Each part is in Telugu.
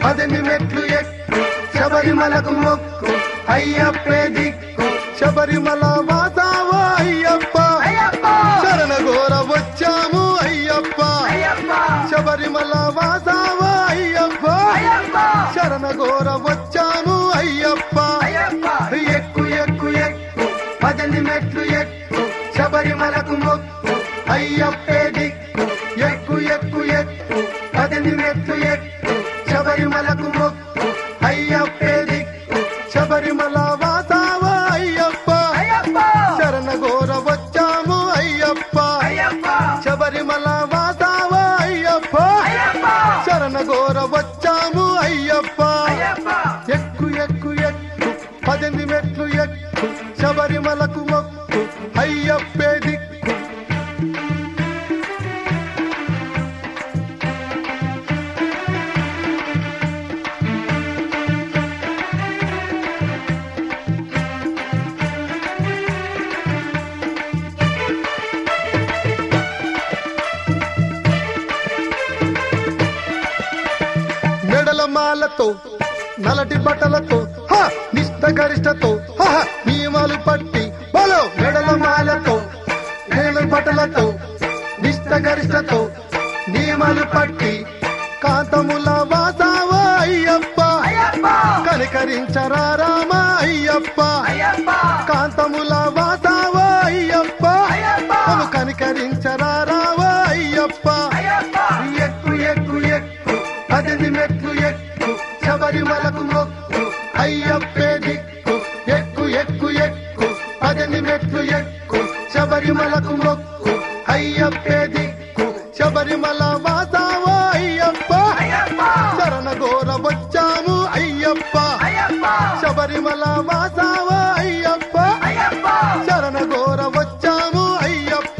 పదని మెట్లు ఎక్కు శబరిమలకు మొక్కు అయ్యప్పే దిక్కు శబరిమల వాసావో అయ్యప్ప శరణ ఘోర వచ్చాము అయ్యప్ప శబరిమల వాసావో అయ్యప్ప శరణ ఘోర వచ్చాము అయ్యప్ప ఎక్కు ఎక్కు ఎక్కు పదని మెట్లు ఎక్కు శబరిమలకు మొక్కు అయ్యప్పే దిక్కు ఎక్కు ఎక్కు ఎక్కు పదని మెట్లు ఎక్కు శబరిమలకు మొక్కు అయ్యప్పే దిక్కు శబరిమల వాసావో అయ్యప్ప శరణ ఘోర వచ్చాము అయ్యప్ప శబరిమల వాసావో అయ్యప్ప శరణ ఘోర వచ్చాము అయ్యప్ప ఎక్కు ఎక్కు ఎక్కు పద్దెనిమిది మెట్లు ఎక్కు శబరిమలకు మొక్కు అయ్యప్పే దిక్కు మెడల మాలతో నలటి బట్టలతో హ, నిష్ట గరిష్టతో హ, హ, నియమాలు పట్టి బలో మెడల మాలతో నేల బట్టలతో నిష్ట గరిష్టతో నియమాలు పట్టి కాంతముల వాసావా అయ్యప్ప కనికరించరా రామ అయ్యప్ప కాంతముల వాసావా అయ్యప్ప మమ్ము కనికరించరా రావా అయ్యప్ప ఎక్కు ఎక్కు ఎక్కు పదిది మెట్లు ఎక్కు శబరిమలకు మొక్కు అయ్యప్పే దిక్కు ఎక్కు ఎక్కు ఎక్కు పదిది మెట్లు ఎక్కు శబరిమలకు మొక్కు అయ్యప్పే దిక్కు శబరిమల వాసావో అయ్యప్ప శరణ ఘోర వచ్చాము అయ్యప్ప శబరిమల వాసావో అయ్యప్ప శరణ ఘోర వచ్చాము అయ్యప్ప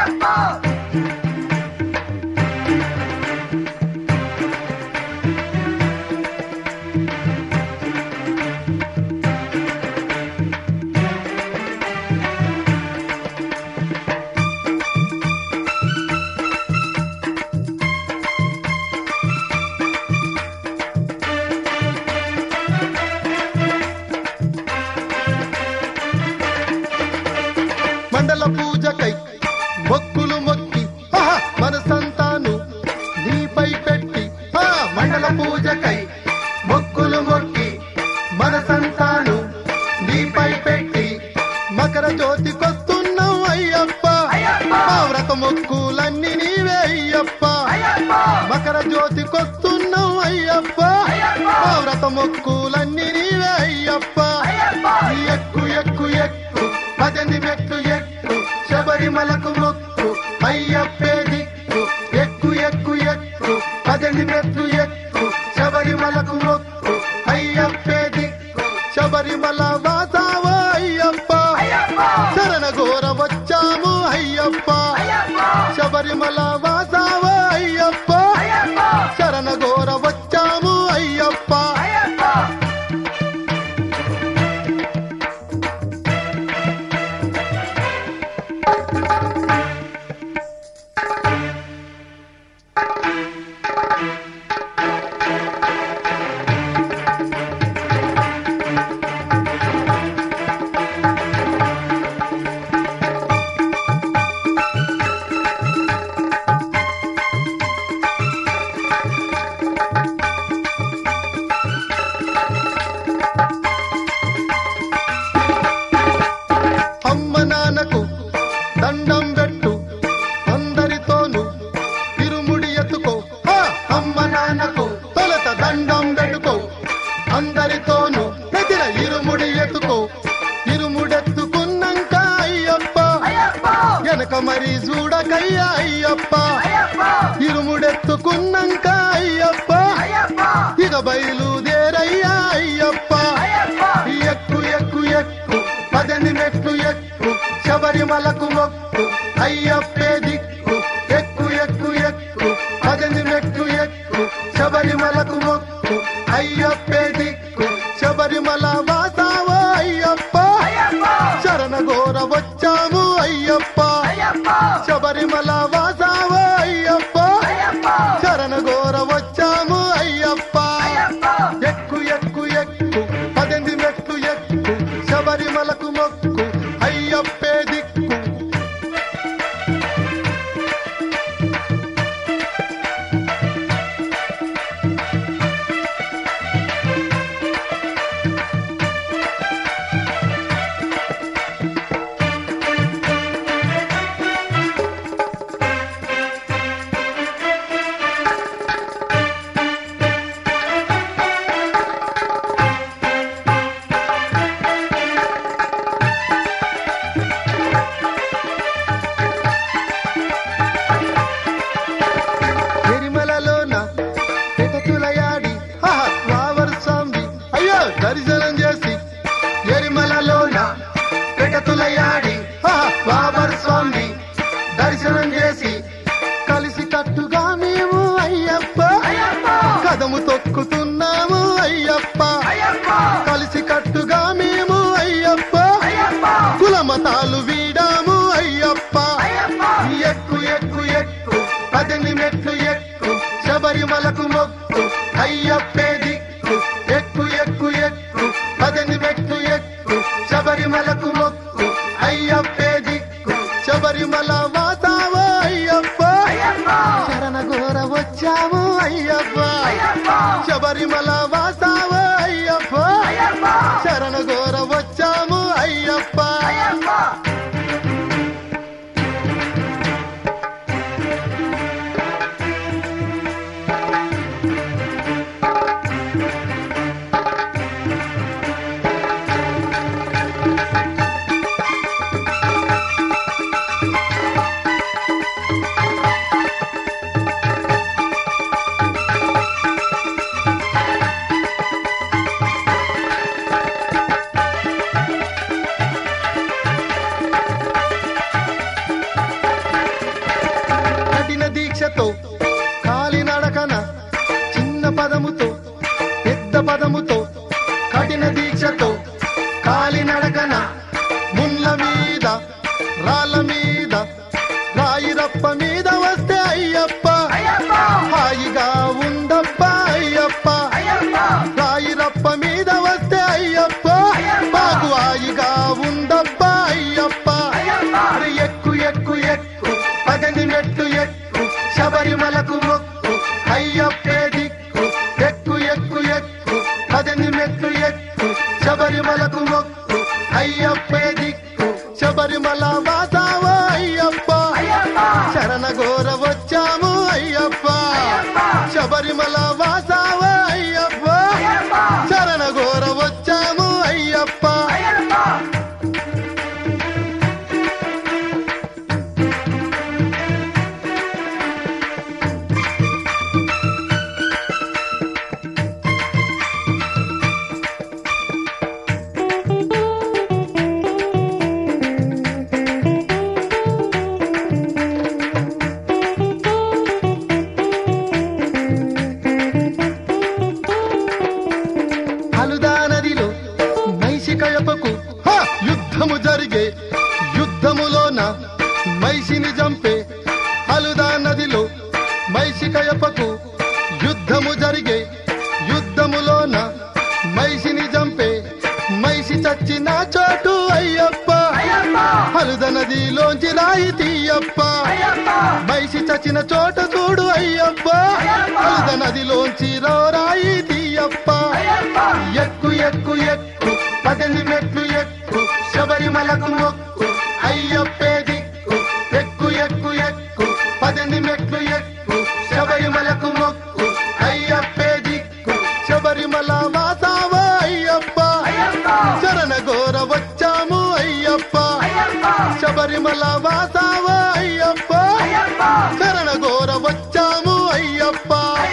మండల పూజకై మొక్కులు మొక్కి ఆహా, మన సంతాను నీపై పెట్టి ఆ, మండల పూజకై మొక్కులు మొక్కి మన సంతాను నీపై పెట్టి మకర జ్యోతికొస్తున్నావు అయ్యప్ప మా వ్రత మొక్కులన్నీ నీవే అయ్యప్ప మకర జ్యోతికొస్తున్నావు అయ్యప్ప మా వ్రత మొక్కులన్నీ నీవే అయ్యప్ప ఎక్కు ఎక్కు ఎక్కు పదని మెట్లు ఎక్కు శబరిమలకు మొక్కు అయ్యప్పే దిక్కు ఎక్కు ఎక్కు ఎక్కు పదని మెట్లు ఎక్కు శబరిమలకు మొక్కు అయ్యప్పే దిక్కు శబరిమల వాసావో అయ్యప్ప శరణ ఘోర వచ్చాము అయ్యప్ప శబరిమల వాసావో అయ్యప్ప శరణ ఘోర వచ్చాము అయ్యప్ప అమ్మ నాన్నకు దండం పెట్టు అందరితోను తిరుముడి ఎత్తుకో హా! అమ్మ నాన్నకు తొలత దండం పెట్టుకో అందరితోను ఎదిర ఇరుముడి ఎత్తుకో ఇరుముడెత్తుకున్నాక అయ్యప్ప వెనక మరి చూడకయ్యా అయ్యప్ప ఇరుముడెత్తుకున్నాక అయ్యప్ప ఇక బయలుదేరయ్యా అయ్యప్ప ఎక్కు ఎక్కు ఎక్కు పదని మెట్లు ఎక్కు శబరిమలకు మొక్కు అయ్యప్పే దిక్కు ఎక్కు ఎక్కు ఎక్కు పదని మెట్లు ఎక్కు శబరిమలకు మొక్కు అయ్యప్పే దిక్కు శబరిమల వాసావో అయ్యప్ప శరణ ఘోర వచ్చాము అయ్యప్ప శబరిమల వాసావో అయ్యప్ప శరణ ఘోర వచ్చాము అయ్యప్ప అయ్యప్పే దిక్కు ఎక్కు ఎక్కు ఎక్కు పదని మెట్టు ఎక్కు శబరిమలకు మొక్కు అయ్యప్పే దిక్కు శబరిమల వాసావో అయ్యప్ప శరణ ఘోర వచ్చావు అయ్యప్ప శబరిమల వాసావో అయ్యప్ప శరణ ఘోర వచ్చాము అయ్యప్ప కఠిన దీక్షతో కాలినడకన చిన్న పదముతో పెద్ద పదముతో కఠిన దీక్షతో కాలినడకన ముళ్ళ మీద రాళ్ళ మీద రాయిరప్ప మీద వస్తే అయ్యప్ప హాయిగా ఉందప్ప అయ్యప్ప రాయిరప్ప మీద వస్తే అయ్యప్ప మాకు హాయిగా ఉందప్ప అయ్యప్ప అరే ఎక్కు ఎక్కు ఎక్కు పదని మెట్టు ఎక్కు శబరిమలకు మొక్కు అయ్యప్పే దిక్కు ఎక్కు ఎక్కు ఎక్కు పదని మెట్టు ఎక్కు శబరిమలకు మొక్కు అయ్యప్పే దిక్కు శబరిమల వాసావో అయ్యప్ప శరణ ఘోర వచ్చాము అయ్యప్ప శబరిమల వాసావో అయ్యప్ప శరణ ఘోర వచ్చాము అయ్యప్ప హలుదా నదిలో మైషి కయపకు హ! యుద్ధము జరిగే యుద్ధములోన మైషిని చంపే హలుదా నదిలో మైషి కయపకు యుద్ధము జరిగే యుద్ధములోన మైషిని చంపే మైషి చచ్చిన చోటు అయ్యప్ప హలుద నదిలోంచి రాయి తీయప్ప మైసి చచ్చిన చోట చూడు అయ్యప్ప హలుద నదిలోంచి రాయి తీయప్ప ఎక్కు ఎక్కు ఎక్కు పదని మెట్లు ఎక్కు శబరిమలకు మొక్కు అయ్యప్పే దిక్కు ఎక్కు ఎక్కు ఎక్కు పదని మెట్లు ఎక్కు శబరిమలకు మొక్కు అయ్యప్పే దిక్కు శబరిమల వాసావో అయ్యప్ప శరణ ఘోర వచ్చాము అయ్యప్ప శబరిమల వాసావో అయ్యప్ప శరణ ఘోర వచ్చాము అయ్యప్ప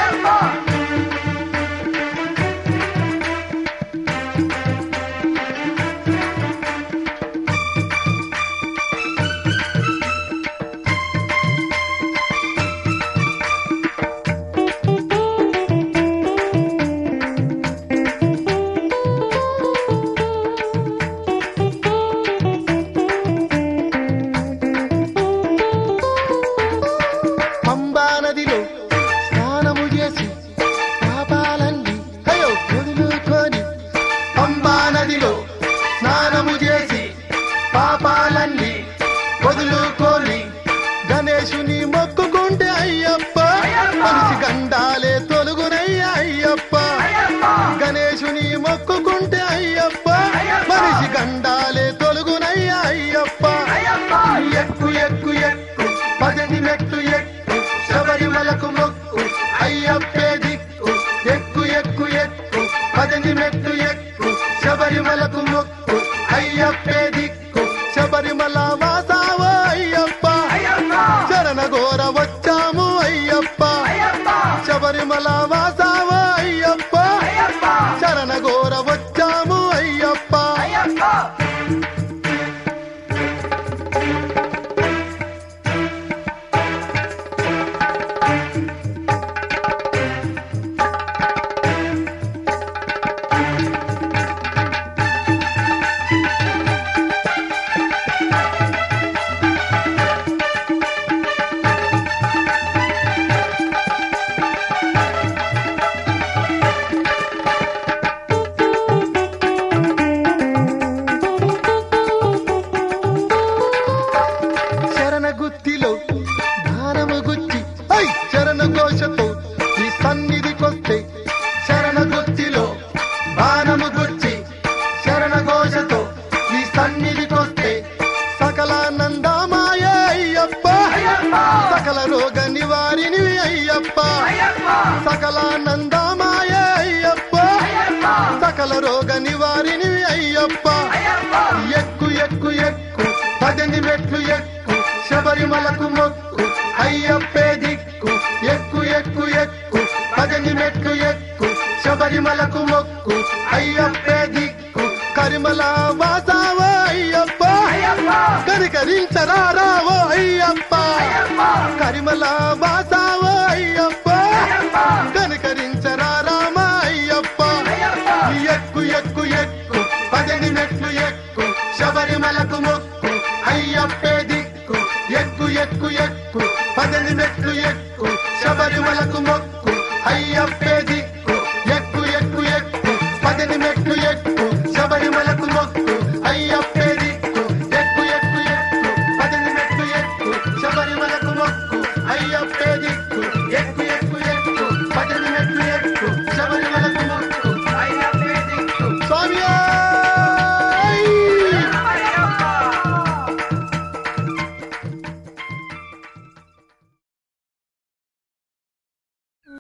పంబా నదిలో స్నానము చేసి పాపాలన్నీ అయ్యో వదులుకొని పంబా నదిలో స్నానము చేసి పాపాలన్నీ వదులుకొని గణేశుని మొక్కుకుంటే అయ్యప్ప మనిషి గండాలే తొలుగునయ్య అయ్యప్ప గణేశుని మొక్కుకుంటే అయ్యప్ప మనిషి గండాలే తొలుగునయ్య అయ్యప్ప ఎక్కు ఎక్కు ఎక్కు పదని మెట్టు ఎక్కు శబరిమలకు మొక్కు అయ్యప్పే దిక్కు ఎక్కు ఎక్కు ఎక్కు పదని మెట్టు ఎక్కు శబరిమలకు మొక్కు అయ్యప్పే దిక్కు శబరిమల వాసావో అయ్యప్ప శరణ ఘోర వచ్చాము అయ్యప్ప శబరిమల వాసావో అయ్యప్ప శరణ ఘోర వచ్చాము అయ్యప్ప సకలానందమాయ అయ్యప్ప సకల రోగ నివారిని అయ్యప్ప ఎక్కు ఎక్కు ఎక్కు పదని మెట్లు ఎక్కు శబరిమలకు మొక్కు అయ్యప్పే దిక్కు ఎక్కు ఎక్కు ఎక్కు పదని మెట్లు ఎక్కు శబరిమలకు మొక్కు అయ్యప్పే దిక్కు కరిమల వాసావో అయ్యప్ప కరికరించరారావో అయ్యప్ప కరిమల వాసావో అయ్యప్ప కనికరించరారామ అయ్యప్ప ఎక్కు ఎక్కు ఎక్కు పదని మెట్లు ఎక్కు శబరిమలకు మొక్కు అయ్యప్పే దిక్కు ఎక్కు ఎక్కు ఎక్కు పదని మెట్లు ఎక్కు శబరిమలకు మొక్కు అయ్యప్పే దిక్కు ఎక్కు ఎక్కు ఎక్కు పదని మెట్లు ఎక్కు